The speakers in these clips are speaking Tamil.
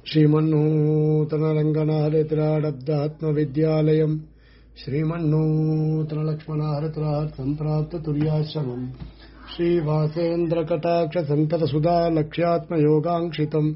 श्रीमन्नूतनरङ्गनाहरित्राडब्दात्मविद्यालयम् श्रीमन्नूतनलक्ष्मणाहरित्रात् सम्प्राप्ततुर्याश्रमम् श्रीवासेन्द्रकटाक्षसन्ततसुधा लक्ष्यात्मयोगाङ्क्षितम्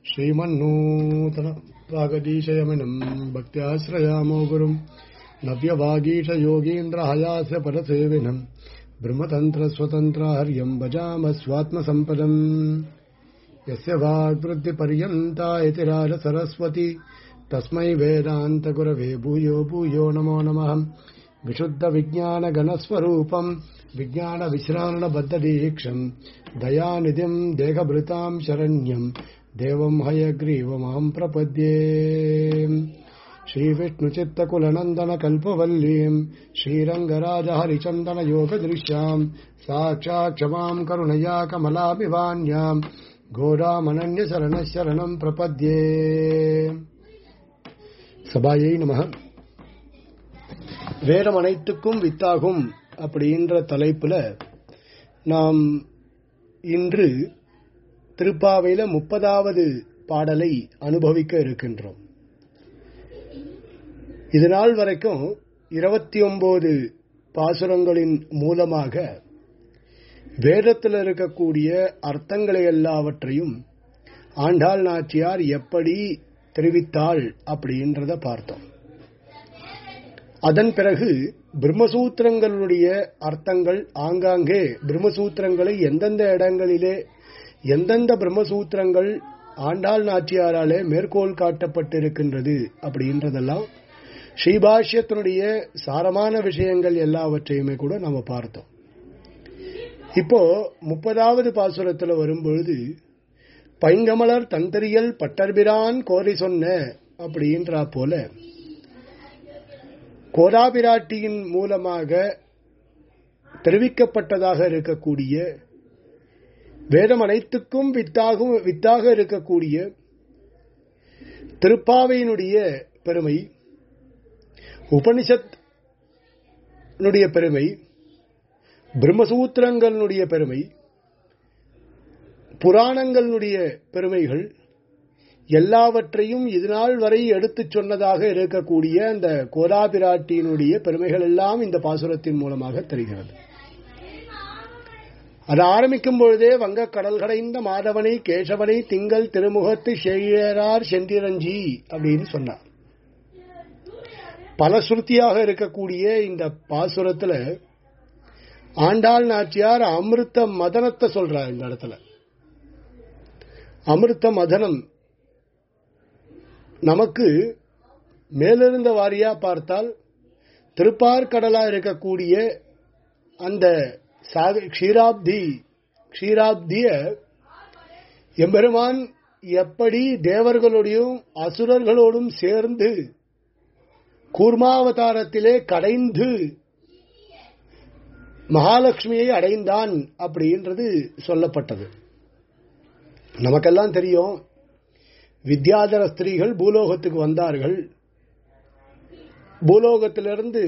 श्रीमन्नूतनप्रागदीशयमिनम् भक्त्याश्रयामो गुरुम् नव्यवागीशयोगीन्द्रहयास्य परसेविनम् ब्रह्मतन्त्रस्वतन्त्राहर्यम् भजाम स्वात्मसम्पदम् यस्य वाग्वृद्धिपर्यन्ता इति राजसरस्वती तस्मै वेदान्तगुरवे भूयो भूयो नमो नमः विशुद्धविज्ञानगणस्वरूपम् विज्ञानविश्राणबद्धदीक्षम् दयानिधिम् देहभृताम् शरण्यम् देवम् हयग्रीवमाम् प्रपद्ये श्रीविष्णुचित्तकुलनन्दनकल्पवल्लीम् श्रीरङ्गराजहरिचन्दनयोगदृश्याम् साक्षात् क्षमाम् करुणया कमलाभिवान्याम् கோடாமனன்யசரணம் பிரபத்யே சபாயை நம வேதம் அனைத்துக்கும் வித்தாகும் அப்படின்ற தலைப்புல நாம் இன்று திருப்பாவையில முப்பதாவது பாடலை அனுபவிக்க இருக்கின்றோம் இது நாள் வரைக்கும் இருபத்தி ஒன்பது பாசுரங்களின் மூலமாக வேதத்தில் இருக்கக்கூடிய அர்த்தங்களை எல்லாவற்றையும் ஆண்டாள் நாச்சியார் எப்படி தெரிவித்தாள் அப்படின்றத பார்த்தோம் அதன் பிறகு பிரம்மசூத்திரங்களுடைய அர்த்தங்கள் ஆங்காங்கே பிரம்மசூத்திரங்களை எந்தெந்த இடங்களிலே எந்தெந்த பிரம்மசூத்திரங்கள் ஆண்டாள் நாச்சியாராலே மேற்கோள் காட்டப்பட்டிருக்கின்றது அப்படின்றதெல்லாம் ஸ்ரீபாஷ்யத்தினுடைய சாரமான விஷயங்கள் எல்லாவற்றையுமே கூட நம்ம பார்த்தோம் இப்போ முப்பதாவது பாசுரத்துல வரும்பொழுது பைங்கமலர் தந்தரியல் பட்டர்பிரான் கோரி சொன்ன அப்படின்றா போல கோராபிராட்டியின் மூலமாக தெரிவிக்கப்பட்டதாக இருக்கக்கூடிய வேதம் அனைத்துக்கும் வித்தாகும் வித்தாக இருக்கக்கூடிய திருப்பாவையினுடைய பெருமை உபனிஷத் பெருமை பிரம்மசூத்திரங்களுடைய பெருமை புராணங்களுடைய பெருமைகள் எல்லாவற்றையும் இதுநாள் வரை எடுத்துச் சொன்னதாக இருக்கக்கூடிய அந்த கோதாபிராட்டியினுடைய பெருமைகள் எல்லாம் இந்த பாசுரத்தின் மூலமாக தெரிகிறது அது ஆரம்பிக்கும் பொழுதே வங்க கடல் கடைந்த மாதவனை கேசவனை திங்கள் திருமுகத்து செய்யறார் செந்திரஞ்சி அப்படின்னு சொன்னார் பல சுருத்தியாக இருக்கக்கூடிய இந்த பாசுரத்துல ஆண்டாள் நாச்சியார் அமிர்த மதனத்தை சொல்றார் இந்த இடத்துல அமிர்த மதனம் நமக்கு மேலிருந்த வாரியா பார்த்தால் திருப்பார்கடலா இருக்கக்கூடிய அந்த க்ஷீராப்தி க்ஷீராப்திய எம்பெருமான் எப்படி தேவர்களோடையும் அசுரர்களோடும் சேர்ந்து கூர்மாவதாரத்திலே கடைந்து மகாலட்சுமியை அடைந்தான் அப்படின்றது சொல்லப்பட்டது நமக்கெல்லாம் தெரியும் வித்யாதர ஸ்திரீகள் பூலோகத்துக்கு வந்தார்கள் பூலோகத்திலிருந்து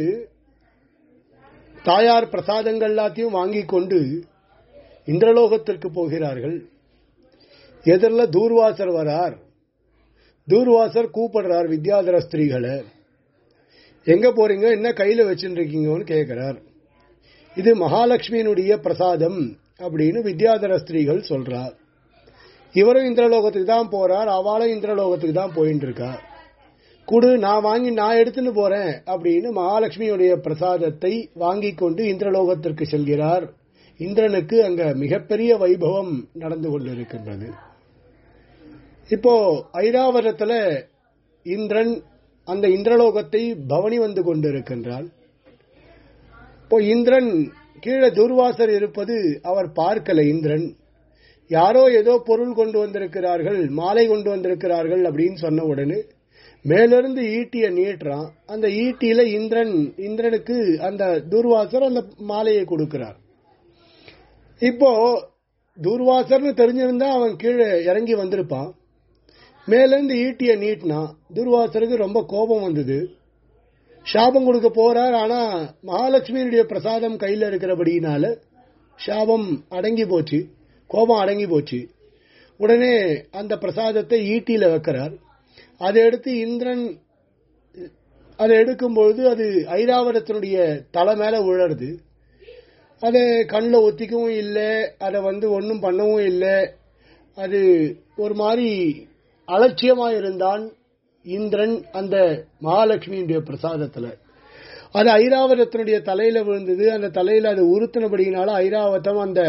தாயார் பிரசாதங்கள் எல்லாத்தையும் வாங்கி கொண்டு இந்திரலோகத்திற்கு போகிறார்கள் எதிரில் தூர்வாசர் வரார் தூர்வாசர் கூப்பிடுறார் வித்யாதர ஸ்திரீகளை எங்க போறீங்க என்ன கையில வச்சுட்டு இருக்கீங்கன்னு கேட்கிறார் இது மகாலட்சுமியினுடைய பிரசாதம் அப்படின்னு வித்யாதர ஸ்திரீகள் சொல்றார் இவரும் இந்திரலோகத்துக்கு தான் போறார் அவளும் இந்திரலோகத்துக்கு தான் போயிட்டு இருக்கா குடு நான் வாங்கி நான் எடுத்துன்னு போறேன் அப்படின்னு மகாலட்சுமியுடைய பிரசாதத்தை வாங்கி கொண்டு இந்திரலோகத்திற்கு செல்கிறார் இந்திரனுக்கு அங்க மிகப்பெரிய வைபவம் நடந்து கொண்டிருக்கின்றது இப்போ ஐராவதத்துல இந்திரன் அந்த இந்திரலோகத்தை பவனி வந்து கொண்டிருக்கின்றான் இப்போ இந்திரன் கீழே துர்வாசர் இருப்பது அவர் பார்க்கல இந்திரன் யாரோ ஏதோ பொருள் கொண்டு வந்திருக்கிறார்கள் மாலை கொண்டு வந்திருக்கிறார்கள் அப்படின்னு சொன்ன உடனே மேலிருந்து ஈட்டிய நீட்டுறான் அந்த ஈட்டியில இந்திரன் இந்திரனுக்கு அந்த துர்வாசர் அந்த மாலையை கொடுக்கிறார் இப்போ துர்வாசர்னு தெரிஞ்சிருந்தா அவன் கீழே இறங்கி வந்திருப்பான் மேலிருந்து ஈட்டிய நீட்டினா துர்வாசருக்கு ரொம்ப கோபம் வந்தது சாபம் கொடுக்க போறார் ஆனா மகாலட்சுமியினுடைய பிரசாதம் கையில இருக்கிறபடினால சாபம் அடங்கி போச்சு கோபம் அடங்கி போச்சு உடனே அந்த பிரசாதத்தை ஈட்டியில வைக்கிறார் அதை எடுத்து இந்திரன் அதை எடுக்கும்பொழுது அது ஐராவதத்தினுடைய தலை மேல விழருது அதை கண்ணில் ஒத்திக்கவும் இல்லை அதை வந்து ஒன்றும் பண்ணவும் இல்லை அது ஒரு மாதிரி அலட்சியமாக இருந்தான் இந்திரன் அந்த மகாலட்சுமியினுடைய பிரசாதத்துல அது ஐராவதத்தினுடைய தலையில விழுந்தது அந்த தலையில அது உறுத்தினபடியினால ஐராவதம் அந்த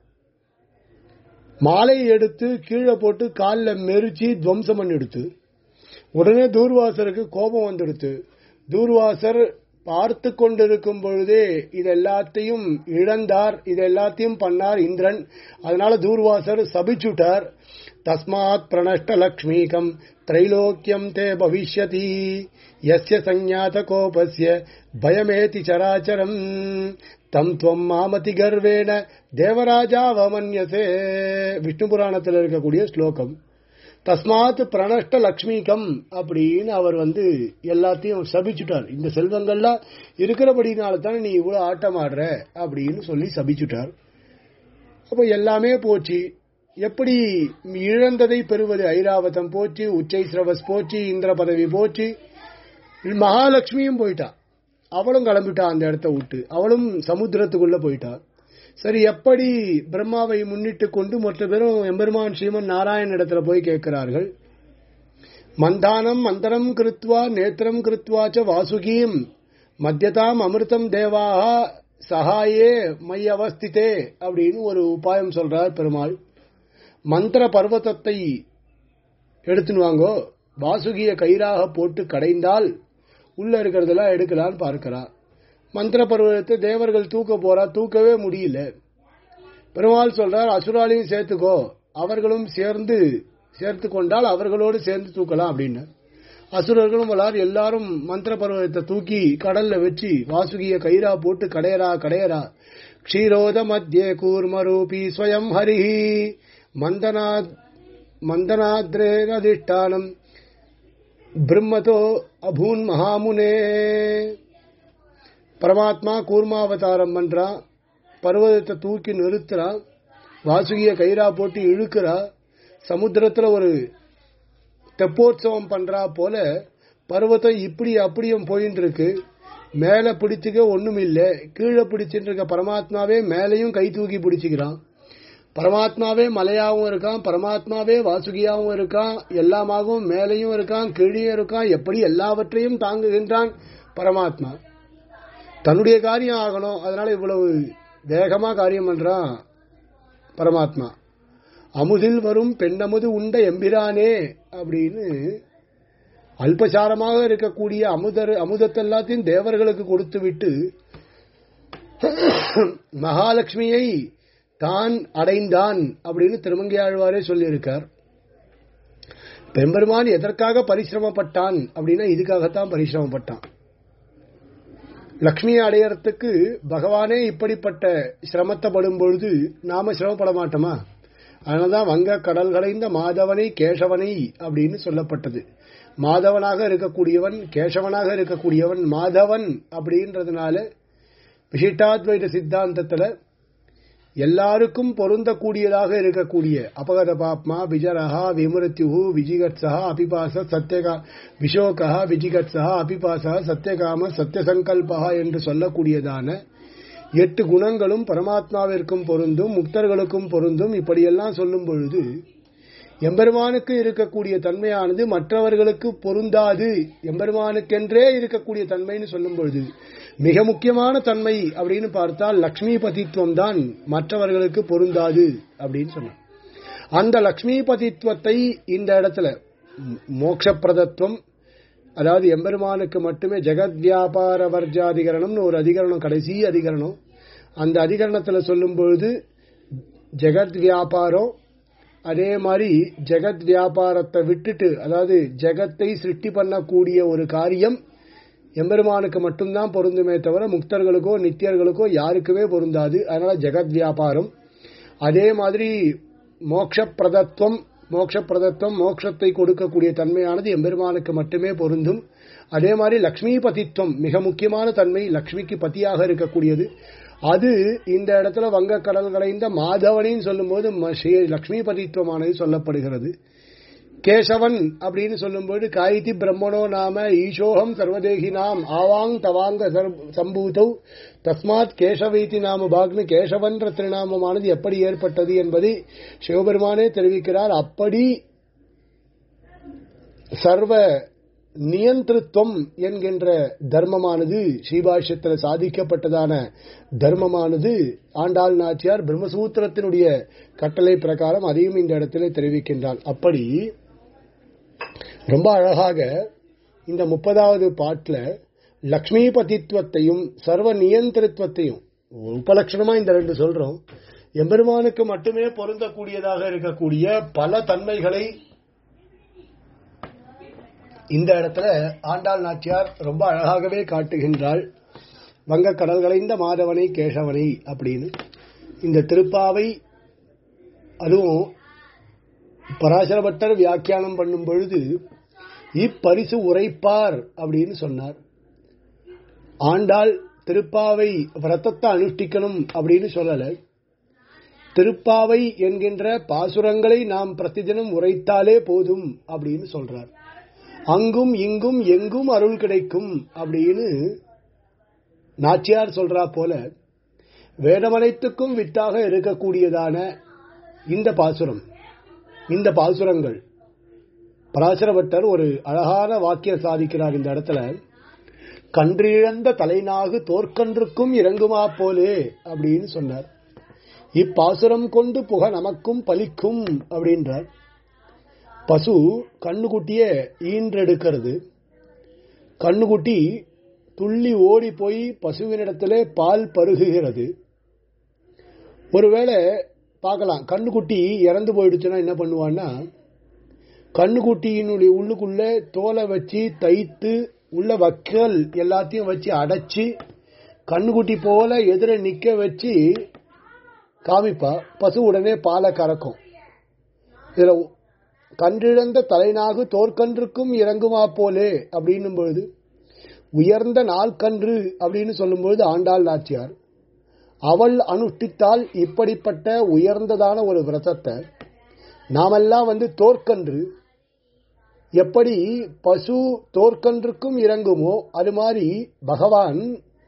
மாலையை எடுத்து கீழே போட்டு காலில் மெரிச்சு துவம்சம் பண்ணி எடுத்து உடனே தூர்வாசருக்கு கோபம் வந்துடுத்து தூர்வாசர் பார்த்து கொண்டிருக்கும் பொழுதே இது எல்லாத்தையும் இழந்தார் இது எல்லாத்தையும் பண்ணார் இந்திரன் அதனால தூர்வாசர் சபிச்சுட்டார் தஸ்மாத் பிரணஷ்ட லக்ஷ்மீகம் திரைலோக்கியம் தே பவிஷ்யதி யஸ்ய சஞ்ஞாத கோபஸ்ய பயமேதி சராச்சரம் தம் துவம் மாமதி கர்வேன தேவராஜா வமன்யசே விஷ்ணு புராணத்தில் இருக்கக்கூடிய ஸ்லோகம் தஸ்மாத் பிரணஷ்ட லக்ஷ்மிகம் அப்படின்னு அவர் வந்து எல்லாத்தையும் சபிச்சுட்டார் இந்த செல்வங்கள்லாம் இருக்கிறபடினால தானே நீ இவ்வளவு ஆட்டம் ஆடுற அப்படின்னு சொல்லி சபிச்சுட்டார் அப்போ எல்லாமே போச்சு எப்படி இழந்ததை பெறுவது ஐராவதம் போச்சு உச்சை சிரவஸ் போச்சு இந்திர பதவி போச்சு மகாலட்சுமியும் போயிட்டா அவளும் கிளம்பிட்டா அந்த இடத்த விட்டு அவளும் சமுத்திரத்துக்குள்ள போயிட்டா சரி எப்படி பிரம்மாவை முன்னிட்டு கொண்டு மற்ற பேரும் எம்பெருமான் ஸ்ரீமன் நாராயண இடத்துல போய் கேட்கிறார்கள் மந்தானம் மந்தரம் கிருத்வா நேத்திரம் கிருத்வாச்ச வாசுகீம் மத்தியதாம் அமிர்தம் தேவாக சகாயே மை அவஸ்திதே அப்படின்னு ஒரு உபாயம் சொல்றார் பெருமாள் மந்திர பர்வதத்தை எடுத்துன்னு வாங்கோ வாசுகிய கயிறாக போட்டு கடைந்தால் உள்ள இருக்கிறதெல்லாம் எடுக்கலான்னு பார்க்கிறா மந்திர பருவத்தை தேவர்கள் தூக்க போறா தூக்கவே முடியல பெருமாள் சொல்றார் அசுராலையும் சேர்த்துக்கோ அவர்களும் சேர்ந்து சேர்த்து கொண்டால் அவர்களோடு சேர்ந்து தூக்கலாம் அப்படின்னு அசுரர்களும் வளார் எல்லாரும் மந்திர பருவத்தை தூக்கி கடல்ல வச்சு வாசுகிய கயிறா போட்டு கடையரா கடையரா க்ஷீரோத மத்தியே கூர்மரூபி ஸ்வயம் ஹரிஹி மந்தனா மந்தனாத்ரேரதிஷ்டானம் பிரம்மதோ அபூன் மகாமுனே பரமாத்மா கூர்மாவதாரம் பண்றா பர்வதத்தை தூக்கி நிறுத்துறா வாசுகிய கயிறா போட்டு இழுக்கிறா சமுத்திரத்துல ஒரு தெப்போற்சவம் பண்றா போல பர்வதம் இப்படி அப்படியும் போயின்னு இருக்கு மேல பிடிச்சுக்க ஒண்ணும் இல்ல கீழே பிடிச்சிட்டு இருக்க பரமாத்மாவே மேலையும் கை தூக்கி பிடிச்சுக்கிறான் பரமாத்மாவே மலையாவும் இருக்கான் பரமாத்மாவே வாசுகியாவும் இருக்கான் எல்லாமாகவும் மேலையும் இருக்கான் கீழேயும் இருக்கான் எப்படி எல்லாவற்றையும் தாங்குகின்றான் பரமாத்மா தன்னுடைய காரியம் ஆகணும் அதனால இவ்வளவு வேகமா காரியம் பண்றான் பரமாத்மா அமுதில் வரும் பெண்ணமுது உண்ட எம்பிரானே அப்படின்னு அல்பசாரமாக இருக்கக்கூடிய அமுதர் அமுதத்தை எல்லாத்தையும் தேவர்களுக்கு கொடுத்து விட்டு மகாலட்சுமியை தான் அடைந்தான் அப்படின்னு திருமங்கையாழ்வாரே சொல்லியிருக்கார் பெரும்பெருமான் எதற்காக பரிசிரமப்பட்டான் அப்படின்னா இதுக்காகத்தான் பரிசிரமப்பட்டான் லக்ஷ்மியை அடையறதுக்கு பகவானே இப்படிப்பட்ட சிரமத்தை படும் பொழுது நாம சிரமப்பட மாட்டோமா அதனாலதான் வங்க கடல் கடைந்த மாதவனை கேசவனை அப்படின்னு சொல்லப்பட்டது மாதவனாக இருக்கக்கூடியவன் கேசவனாக இருக்கக்கூடியவன் மாதவன் அப்படின்றதுனால விசிட்டாத்வைத சித்தாந்தத்துல எல்லாருக்கும் பொருந்தக்கூடியதாக இருக்கக்கூடிய அபகத பாப்மா விஜரஹா விமுரத்யு விஜிகத்ஸா அபிபாச சத்தியகா விஷோகா விஜிகத்ஸா அபிபாசா சத்தியகாம சத்தியசங்கல்பா என்று சொல்லக்கூடியதான எட்டு குணங்களும் பரமாத்மாவிற்கும் பொருந்தும் முக்தர்களுக்கும் பொருந்தும் இப்படியெல்லாம் சொல்லும் பொழுது எம்பெருமானுக்கு இருக்கக்கூடிய தன்மையானது மற்றவர்களுக்கு பொருந்தாது எம்பெருமானுக்கென்றே இருக்கக்கூடிய தன்மைன்னு சொல்லும் பொழுது மிக முக்கியமான தன்மை அப்படின்னு பார்த்தால் லக்ஷ்மி பதித்துவம் தான் மற்றவர்களுக்கு பொருந்தாது அப்படின்னு சொன்னார் அந்த லக்ஷ்மி பதித்துவத்தை இந்த இடத்துல மோட்சப்பிரதத்துவம் அதாவது எம்பெருமானுக்கு மட்டுமே ஜெகத் வியாபார வர்ஜாதிகரணம்னு ஒரு அதிகரணம் கடைசி அதிகரணம் அந்த அதிகரணத்துல சொல்லும் பொழுது ஜெகத் வியாபாரம் அதே மாதிரி ஜெகத் வியாபாரத்தை விட்டுட்டு அதாவது ஜெகத்தை சிருஷ்டி பண்ணக்கூடிய ஒரு காரியம் எம்பெருமானுக்கு மட்டும்தான் பொருந்துமே தவிர முக்தர்களுக்கோ நித்தியர்களுக்கோ யாருக்குமே பொருந்தாது அதனால ஜெகத் வியாபாரம் அதே மாதிரி மோட்சப்பிரதத்துவம் மோட்சப்பிரதத்துவம் மோட்சத்தை கொடுக்கக்கூடிய தன்மையானது எம்பெருமானுக்கு மட்டுமே பொருந்தும் அதே மாதிரி லக்ஷ்மி பதித்துவம் மிக முக்கியமான தன்மை லக்ஷ்மிக்கு பதியாக இருக்கக்கூடியது அது இந்த இடத்துல வங்கக்கடல் கடைந்த மாதவனின்னு சொல்லும்போது ம- ஸ்ரீ லக்ஷ்மிபதித்துவமானது சொல்லப்படுகிறது கேசவன் அப்படின்னு சொல்லும்போது காயிதி பிரம்மணோ நாம ஈசோகம் சர்வதேகி நாம் ஆவாங் தவாங்க சர்- சம்பூதௌ தஸ்மாத் கேசவீதி நாம பாக்னு கேசவன்ற திருநாமமானது எப்படி ஏற்பட்டது என்பதை சிவபெருமானே தெரிவிக்கிறார் அப்படி சர்வ நியந்திருத்துவம் என்கின்ற தர்மமானது ஸ்ரீபாஷ்யத்தில் சாதிக்கப்பட்டதான தர்மமானது ஆண்டாள் நாச்சியார் பிரம்மசூத்திரத்தினுடைய கட்டளை பிரகாரம் அதையும் இந்த இடத்திலே தெரிவிக்கின்றார் அப்படி ரொம்ப அழகாக இந்த முப்பதாவது பாட்டில் லக்ஷ்மிபதித்துவத்தையும் சர்வ நியந்திரத்துவத்தையும் உபலட்சணமா இந்த ரெண்டு சொல்றோம் எம்பெருமானுக்கு மட்டுமே பொருந்தக்கூடியதாக இருக்கக்கூடிய பல தன்மைகளை இந்த இடத்துல ஆண்டாள் நாச்சியார் ரொம்ப அழகாகவே காட்டுகின்றாள் வங்க கடல் கலைந்த மாதவனை கேசவனை அப்படின்னு இந்த திருப்பாவை அதுவும் பராசரபட்டர் வியாக்கியானம் பண்ணும் பொழுது இப்பரிசு உரைப்பார் அப்படின்னு சொன்னார் ஆண்டாள் திருப்பாவை விரதத்தை அனுஷ்டிக்கணும் அப்படின்னு சொல்லல திருப்பாவை என்கின்ற பாசுரங்களை நாம் பிரதிதினம் உரைத்தாலே போதும் அப்படின்னு சொல்றார் அங்கும் இங்கும் எங்கும் அருள் கிடைக்கும் அப்படின்னு நாச்சியார் சொல்றா போல வேதமனைத்துக்கும் வித்தாக இருக்கக்கூடியதான இந்த பாசுரம் இந்த பாசுரங்கள் பராசரபட்டர் ஒரு அழகான வாக்கியம் சாதிக்கிறார் இந்த இடத்துல கன்றிழந்த தலைநாகு தோற்கன்றுக்கும் இறங்குமா போலே அப்படின்னு சொன்னார் இப்பாசுரம் கொண்டு புக நமக்கும் பலிக்கும் அப்படின்றார் பசு கண்ணுக்குட்டிய ஈன்றெடுக்கிறது கண்ணுக்குட்டி துள்ளி ஓடி போய் பசுவினிடத்திலே பால் பருகுகிறது ஒருவேளை பார்க்கலாம் கண்ணுக்குட்டி இறந்து போயிடுச்சுன்னா என்ன பண்ணுவான்னா கண்ணுக்குட்டியினுடைய உள்ளுக்குள்ள தோலை வச்சு தைத்து உள்ள வக்கல் எல்லாத்தையும் வச்சு அடைச்சு கண்ணுக்குட்டி போல எதிர நிக்க வச்சு காமிப்பா பசு உடனே பாலை கறக்கும் இதுல கன்றிழந்த தலைநாகு தோற்கன்றுக்கும் இறங்குமா போலே அப்படின்னும் பொழுது உயர்ந்த நாள்கன்று அப்படின்னு சொல்லும்பொழுது ஆண்டாள் நாச்சியார் அவள் அனுஷ்டித்தால் இப்படிப்பட்ட உயர்ந்ததான ஒரு விரதத்தை நாமெல்லாம் வந்து தோற்கன்று எப்படி பசு தோற்கன்றுக்கும் இறங்குமோ அது மாதிரி பகவான்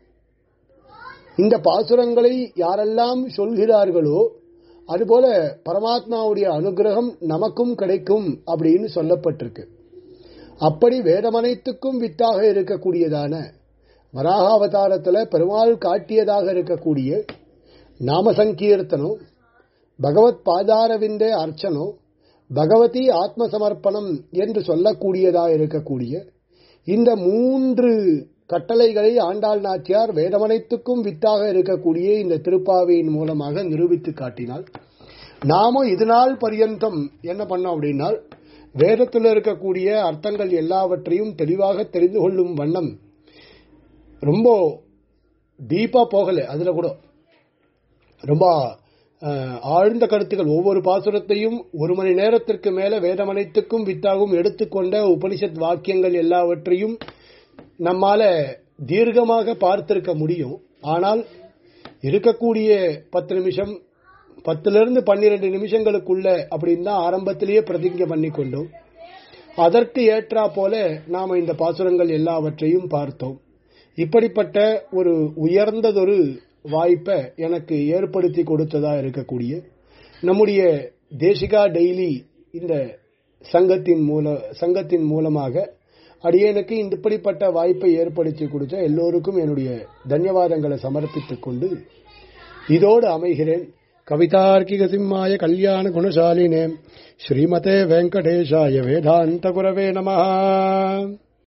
இந்த பாசுரங்களை யாரெல்லாம் சொல்கிறார்களோ அதுபோல பரமாத்மாவுடைய அனுகிரகம் நமக்கும் கிடைக்கும் அப்படின்னு சொல்லப்பட்டிருக்கு அப்படி வேதமனைத்துக்கும் வித்தாக இருக்கக்கூடியதான வராக அவதாரத்தில் பெருமாள் காட்டியதாக இருக்கக்கூடிய நாம சங்கீர்த்தனம் பகவத் பாதாரவிந்த அர்ச்சனம் பகவதி ஆத்ம சமர்ப்பணம் என்று சொல்லக்கூடியதாக இருக்கக்கூடிய இந்த மூன்று கட்டளைகளை ஆண்டாள் நாச்சியார் வேதமனைத்துக்கும் வித்தாக இருக்கக்கூடிய இந்த திருப்பாவையின் மூலமாக நிரூபித்து காட்டினாள் நாமும் இது நாள் பரியந்தம் என்ன பண்ணோம் அப்படின்னா வேதத்தில் இருக்கக்கூடிய அர்த்தங்கள் எல்லாவற்றையும் தெளிவாக தெரிந்து கொள்ளும் வண்ணம் ரொம்ப டீப்பா போகல அதுல கூட ரொம்ப அஹ், ஆழ்ந்த கருத்துக்கள் ஒவ்வொரு பாசுரத்தையும் ஒரு மணி நேரத்திற்கு மேல வேதமனைத்துக்கும் வித்தாகவும் எடுத்துக்கொண்ட உபனிஷத் வாக்கியங்கள் எல்லாவற்றையும் நம்மால தீர்க்கமாக பார்த்திருக்க முடியும் ஆனால் இருக்கக்கூடிய பத்து நிமிஷம் பத்துல இருந்து பன்னிரண்டு நிமிஷங்களுக்குள்ள அப்படின்னு தான் ஆரம்பத்திலேயே பிரதிஜை பண்ணி கொண்டோம் அதற்கு ஏற்றா போல நாம இந்த பாசுரங்கள் எல்லாவற்றையும் பார்த்தோம் இப்படிப்பட்ட ஒரு உயர்ந்ததொரு வாய்ப்பை எனக்கு ஏற்படுத்தி கொடுத்ததா இருக்கக்கூடிய நம்முடைய தேசிகா டெய்லி இந்த சங்கத்தின் மூல சங்கத்தின் மூலமாக அடியேனுக்கு இந்த இப்படிப்பட்ட வாய்ப்பை ஏற்படுத்தி கொடுத்த எல்லோருக்கும் என்னுடைய தன்யவாதங்களை சமர்ப்பித்துக் கொண்டு இதோடு அமைகிறேன் கவிதார்க்கிக சிம்மாய கல்யாண குணசாலினே ஸ்ரீமதே வெங்கடேஷாய வேதாந்த குரவே நமஹ